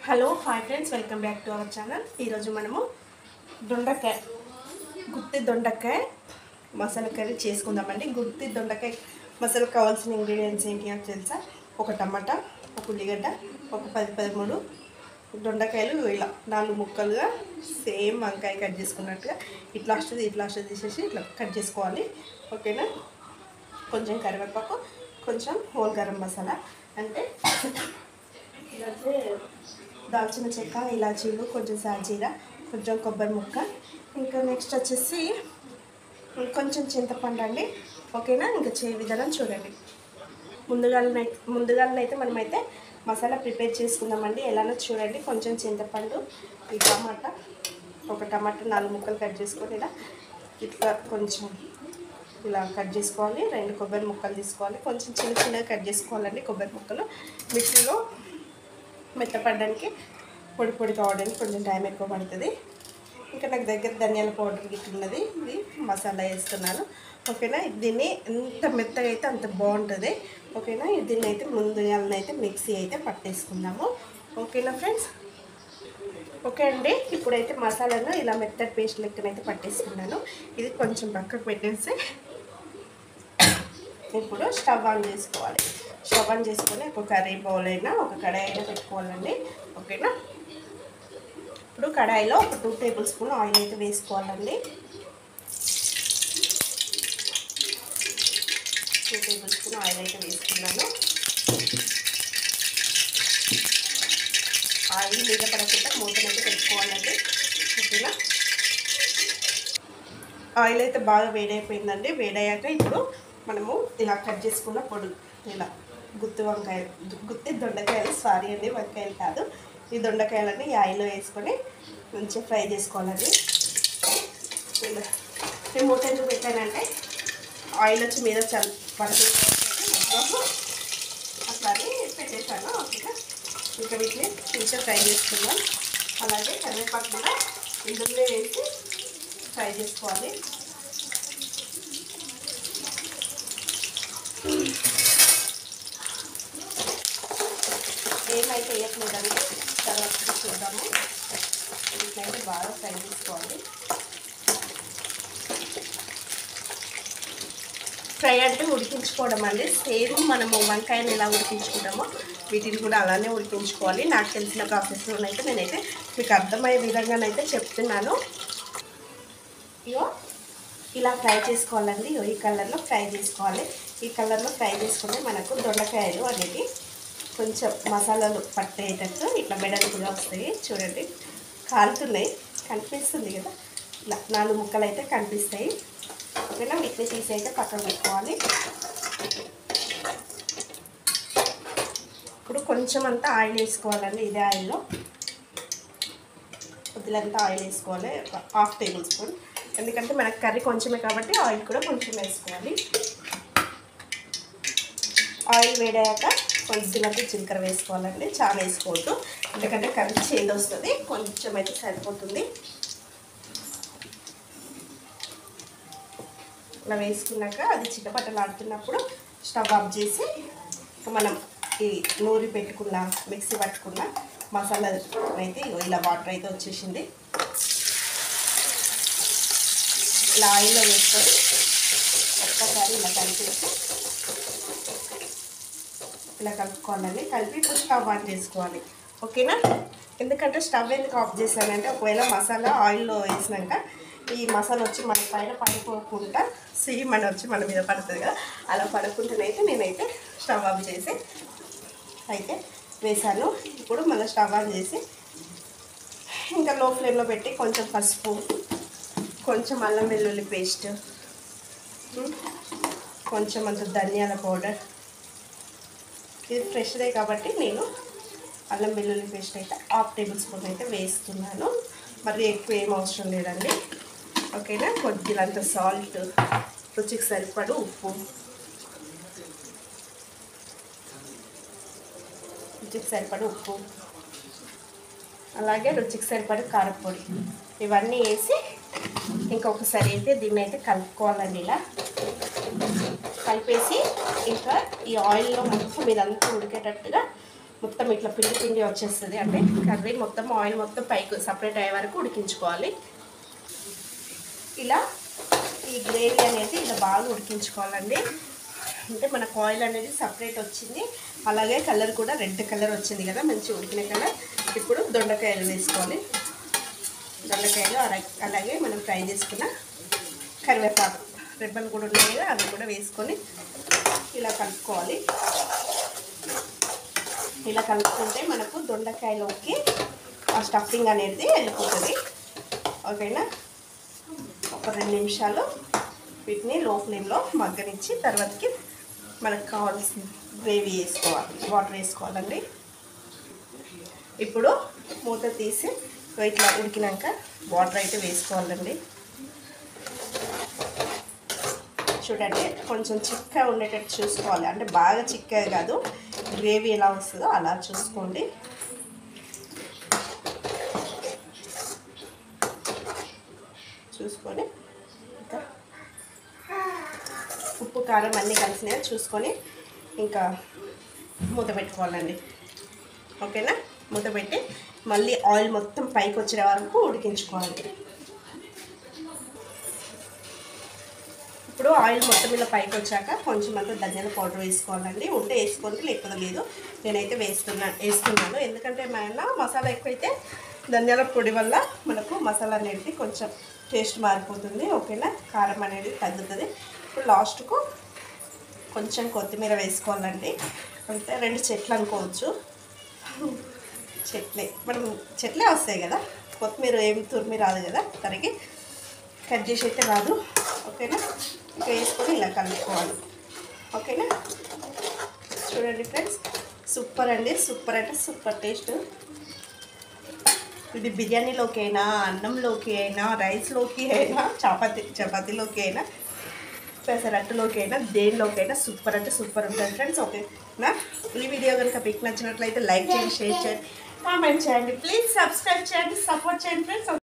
hello hi friends welcome back to our channel ఈరోజు మనము దొండకాయ గుత్తి దొండకాయ మసాలా కర్రీ చేసుకుందామండి గుత్తి దొండకాయ మసాలా కావాల్సిన ఇంగ్రీడియంట్స్ ఏంటి అని తెలుసా ఒక టమాటా ఒక ఉల్లిగడ్డ ఒక పది పదమూడు దొండకాయలు ఇలా నాలుగు ముక్కలుగా సేమ్ వంకాయ కట్ చేసుకున్నట్టుగా ఇట్లా వస్తుంది ఇట్లా వస్తుంది తీసేసి ఇట్లా కట్ చేసుకోవాలి ఓకేనా కొంచెం కరివేపాకు కొంచెం హోల్ గరం మసాలా అంటే ఇలాంటి దాల్చిన చెక్క ఇలాచీలు కొంచెం సాజీర కొంచెం కొబ్బరి ముక్క ఇంకా నెక్స్ట్ వచ్చేసి కొంచెం చింతపండు అండి ఓకేనా ఇంకా చేయ విధానం చూడండి ముందుగాలనైతే ముందుగాలనైతే మనమైతే మసాలా ప్రిపేర్ చేసుకుందామండి ఎలానో చూడండి కొంచెం చింతపండు ఈ టమాటా ఒక టమాటా నాలుగు ముక్కలు కట్ చేసుకొని ఇలా ఇట్లా కొంచెం ఇలా కట్ చేసుకోవాలి రెండు కొబ్బరి ముక్కలు తీసుకోవాలి కొంచెం చిన్న చిన్నగా కట్ చేసుకోవాలండి కొబ్బరి ముక్కలు మిక్సీలో మెత్తపడడానికి పొడి పొడి కావడానికి కొంచెం టైం ఎక్కువ పడుతుంది ఇంకా నాకు దగ్గర ధనియాల పౌడర్ గిట్ల ఉన్నది ఇది మసాలా వేస్తున్నాను ఓకేనా దీన్ని ఎంత మెత్తగా అయితే అంత బాగుంటుంది ఓకేనా దీన్ని అయితే ముందుగాలనైతే మిక్సీ అయితే పట్టేసుకుందాము ఓకేనా ఫ్రెండ్స్ ఓకే అండి ఇప్పుడైతే మసాలాను ఇలా మెత్తటి పేస్ట్ లెక్కనైతే పట్టేసుకున్నాను ఇది కొంచెం పక్కకు పెట్టేసి ఇప్పుడు స్టవ్ ఆన్ చేసుకోవాలి స్టవ్ ఆన్ చేసుకొని ఒక కర్రీ బౌల్ అయినా ఒక కడాయి అయినా పెట్టుకోవాలండి ఓకేనా ఇప్పుడు కడాయిలో ఒక టూ టేబుల్ స్పూన్ ఆయిల్ అయితే వేసుకోవాలండి టూ టేబుల్ స్పూన్ ఆయిల్ అయితే వేసుకున్నాను ఆయిల్ మీద పడకుండా మూతనైతే పెట్టుకోవాలండి ఓకేనా ఆయిల్ అయితే బాగా వేడైపోయిందండి వేడయ్యాక ఇప్పుడు మనము ఇలా కట్ చేసుకున్న పొడు ఇలా గుత్తి వంకాయ గుత్తి దొండకాయలు సారీ అండి వంకాయలు కాదు ఈ దొండకాయలన్నీ ఈ ఆయిల్లో వేసుకొని మంచిగా ఫ్రై చేసుకోవాలండి ఇలా నేను మూత ఎందుకు పెట్టానంటే ఆయిల్ వచ్చి మీద చల్ పడుతుంది అట్లానే పెట్టేశాను ఓకేనా ఇంకా వీటిని మంచిగా ఫ్రై చేసుకుందాం అలాగే కరివేపాకు కూడా ఇందులో వేసి ఫ్రై చేసుకోవాలి ఏమైతే వేయట్లేదండి తర్వాత చూద్దాము వీటినైతే బాగా ఫ్రై చేసుకోవాలి ఫ్రై అంటే ఉడికించుకోవడం అండి సేమ్ మనము వంకాయలు ఎలా ఉడికించుకుంటామో వీటిని కూడా అలానే ఉడికించుకోవాలి నాకు తెలిసిన ప్రాసెస్లోనైతే నేనైతే మీకు అర్థమయ్యే విధంగానైతే చెప్తున్నాను ఇగో ఇలా ఫ్రై చేసుకోవాలండి ఇగో ఈ కలర్లో ఫ్రై చేసుకోవాలి ఈ కలర్లో ఫ్రై చేసుకుంటే మనకు దొండకాయలు అనేది కొంచెం మసాలాలు పట్టేటట్టు ఇట్లా బెడలుగా వస్తాయి చూడండి కాలుతున్నాయి కనిపిస్తుంది కదా ఇలా నాలుగు ముక్కలు అయితే కనిపిస్తాయి ఓకేనా వీటిని తీసి అయితే పక్కన పెట్టుకోవాలి ఇప్పుడు కొంచెం అంతా ఆయిల్ వేసుకోవాలండి ఇదే ఆయిల్లో కొద్దిలంతా ఆయిల్ వేసుకోవాలి ఒక హాఫ్ టేబుల్ స్పూన్ ఎందుకంటే మనకు కర్రీ కొంచెమే కాబట్టి ఆయిల్ కూడా కొంచెం వేసుకోవాలి ఆయిల్ వేడాక కొంచెంతో జీలకర్ర వేసుకోవాలండి చాలా వేసుకోవద్దు ఎందుకంటే కర్రీ చేంజ్ వస్తుంది కొంచెం అయితే సరిపోతుంది ఇలా వేసుకున్నాక అది చిట్టపట్టలు ఆడుతున్నప్పుడు స్టవ్ ఆఫ్ చేసి మనం ఈ నూరి పెట్టుకున్న మిక్సీ పట్టుకున్న మసాలా అయితే ఇగో ఇలా వాటర్ అయితే వచ్చేసింది ఇలా ఆయిల్లో వేసుకొని ఒక్కసారి ఇలా కలిపేసి ఇలా కలుపుకోవాలండి కలిపి ఇప్పుడు స్టవ్ ఆన్ చేసుకోవాలి ఓకేనా ఎందుకంటే స్టవ్ ఎందుకు ఆఫ్ చేశానంటే ఒకవేళ మసాలా ఆయిల్లో వేసినాక ఈ మసాలా వచ్చి మన పైన పడిపోకుండా సేమ్ అని వచ్చి మన మీద పడుతుంది కదా అలా పడకుండానైతే నేనైతే స్టవ్ ఆఫ్ చేసి అయితే వేసాను ఇప్పుడు మళ్ళీ స్టవ్ ఆన్ చేసి ఇంకా లో ఫ్లేమ్లో పెట్టి కొంచెం పసుపు కొంచెం అల్లం వెల్లుల్లి పేస్ట్ కొంచెం అంత ధనియాల పౌడర్ ఇది ఫ్రెష్దే కాబట్టి నేను అల్లం వెల్లుల్లి పేస్ట్ అయితే హాఫ్ టేబుల్ స్పూన్ అయితే వేస్తున్నాను మరి ఎక్కువ ఏం అవసరం లేదండి ఓకేనా కొద్దిలంత సాల్ట్ రుచికి సరిపడు ఉప్పు రుచికి సరిపడు ఉప్పు అలాగే రుచికి సరిపడు కారపొడి ఇవన్నీ వేసి ఇంకొకసారి అయితే దీన్ని అయితే కలుపుకోవాలండి ఇలా కలిపేసి ఇంకా ఈ ఆయిల్లో మొత్తం ఇదంతా ఉడికేటట్టుగా మొత్తం ఇట్లా పిండి పిండి వచ్చేస్తుంది అంటే కర్రీ మొత్తం ఆయిల్ మొత్తం పైకి సపరేట్ అయ్యే వరకు ఉడికించుకోవాలి ఇలా ఈ గ్రేవీ అనేది ఇలా బాగా ఉడికించుకోవాలండి అంటే మనకు ఆయిల్ అనేది సపరేట్ వచ్చింది అలాగే కలర్ కూడా రెడ్ కలర్ వచ్చింది కదా మంచి ఉడికిన కలర్ ఇప్పుడు దొండకాయలు వేసుకోవాలి దొండకాయలు అలా- అలాగే మనం ఫ్రై చేసుకున్న కరివేపాకు రెబ్బలు కూడా ఉన్నాయి కదా అవి కూడా వేసుకొని ఇలా కలుపుకోవాలి ఇలా కలుపుకుంటే మనకు దొండకాయలోకి ఆ స్టఫింగ్ అనేది వెళ్ళిపోతుంది ఓకేనా ఒక రెండు నిమిషాలు వీటిని లో ఫ్లేమ్లో మగ్గనిచ్చి తర్వాతకి మనకు కావాల్సిన గ్రేవీ వేసుకోవాలి వాటర్ వేసుకోవాలండి ఇప్పుడు మూత తీసి ఇట్లా ఉడికినాక వాటర్ అయితే వేసుకోవాలండి చూడండి కొంచెం చిక్కగా ఉండేటట్టు చూసుకోవాలి అంటే బాగా చిక్కగా కాదు గ్రేవీ ఎలా వస్తుందో అలా చూసుకోండి చూసుకొని ఇంకా ఉప్పు కారం అన్నీ కలిసినాయో చూసుకొని ఇంకా మూత పెట్టుకోవాలండి ఓకేనా మూత పెట్టి మళ్ళీ ఆయిల్ మొత్తం పైకి వచ్చే వరకు ఉడికించుకోవాలి ఇప్పుడు ఆయిల్ మొత్తం ఇలా పైకి వచ్చాక కొంచెం అంతా ధనియాల పౌడర్ వేసుకోవాలండి ఉంటే వేసుకోండి లేకపోతే లేదు నేనైతే వేస్తున్నాను వేస్తున్నాను ఎందుకంటే మన మసాలా ఎక్కువైతే ధనియాల పొడి వల్ల మనకు మసాలా అనేది కొంచెం టేస్ట్ మారిపోతుంది ఓకేనా కారం అనేది తగ్గుతుంది ఇప్పుడు లాస్ట్కు కొంచెం కొత్తిమీర వేసుకోవాలండి అంటే రెండు చెట్లు అనుకోవచ్చు చెట్లే మనం చెట్లే వస్తాయి కదా కొత్తిమీర ఏమి తురిమి రాదు కదా తనకి కట్ చేసి అయితే రాదు ఓకేనా ఇంకా వేసుకొని ఇలా కలుపుకోవాలి ఓకేనా చూడండి ఫ్రెండ్స్ సూపర్ అండి సూపర్ అంటే సూపర్ టేస్ట్ ఇది బిర్యానీలోకి అయినా అన్నంలోకి అయినా రైస్లోకి అయినా చపాతి చపాతీలోకి అయినా పెసరట్టులోకి అయినా దేనిలోకి అయినా సూపర్ అంటే సూపర్ ఉంటుంది ఫ్రెండ్స్ ఓకేనా ఈ వీడియో కనుక మీకు నచ్చినట్లయితే లైక్ చేయండి షేర్ చేయండి కామెంట్ చేయండి ప్లీజ్ సబ్స్క్రైబ్ చేయండి సపోర్ట్ చేయండి ఫ్రెండ్స్